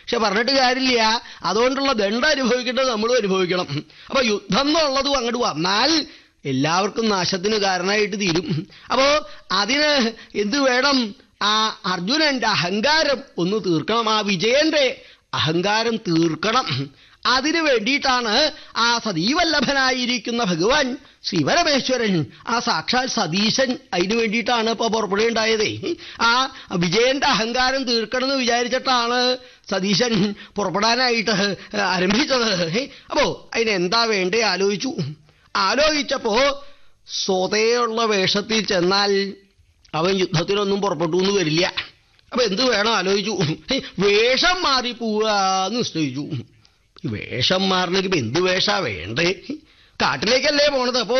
പക്ഷെ പറഞ്ഞിട്ട് കാര്യമില്ല അതുകൊണ്ടുള്ള ദണ്ഡം അനുഭവിക്കേണ്ടത് നമ്മളും അനുഭവിക്കണം അപ്പൊ യുദ്ധം എന്നുള്ളതും അങ്ങോട്ട് വന്നാൽ എല്ലാവർക്കും നാശത്തിന് കാരണമായിട്ട് തീരും അപ്പോ അതിന് എന്ത് വേണം ആ അർജുനന്റെ അഹങ്കാരം ഒന്ന് തീർക്കണം ആ വിജയന്റെ അഹങ്കാരം തീർക്കണം അതിനു വേണ്ടിയിട്ടാണ് ആ സതീവല്ലഭനായിരിക്കുന്ന ഭഗവാൻ ശ്രീപരമേശ്വരൻ ആ സാക്ഷാൽ സതീശൻ അതിനു വേണ്ടിയിട്ടാണ് ഇപ്പൊ പുറപ്പെടുകയുണ്ടായതേ ആ വിജയന്റെ അഹങ്കാരം തീർക്കണം എന്ന് വിചാരിച്ചിട്ടാണ് സതീശൻ പുറപ്പെടാനായിട്ട് ആരംഭിച്ചത് അപ്പോ അതിനെന്താ വേണ്ടേ ആലോചിച്ചു ആലോചിച്ചപ്പോ സ്വതയുള്ള വേഷത്തിൽ ചെന്നാൽ അവൻ യുദ്ധത്തിനൊന്നും പുറപ്പെട്ടു എന്ന് വരില്ല അപ്പൊ എന്ത് വേണം ആലോചിച്ചു വേഷം മാറി പോവാന്ന് നിശ്ചയിച്ചു ഈ വേഷം മാറണമെങ്കിൽ ഇപ്പൊ എന്ത് വേഷാ വേണ്ടേ കാട്ടിലേക്കല്ലേ പോണത് അപ്പോ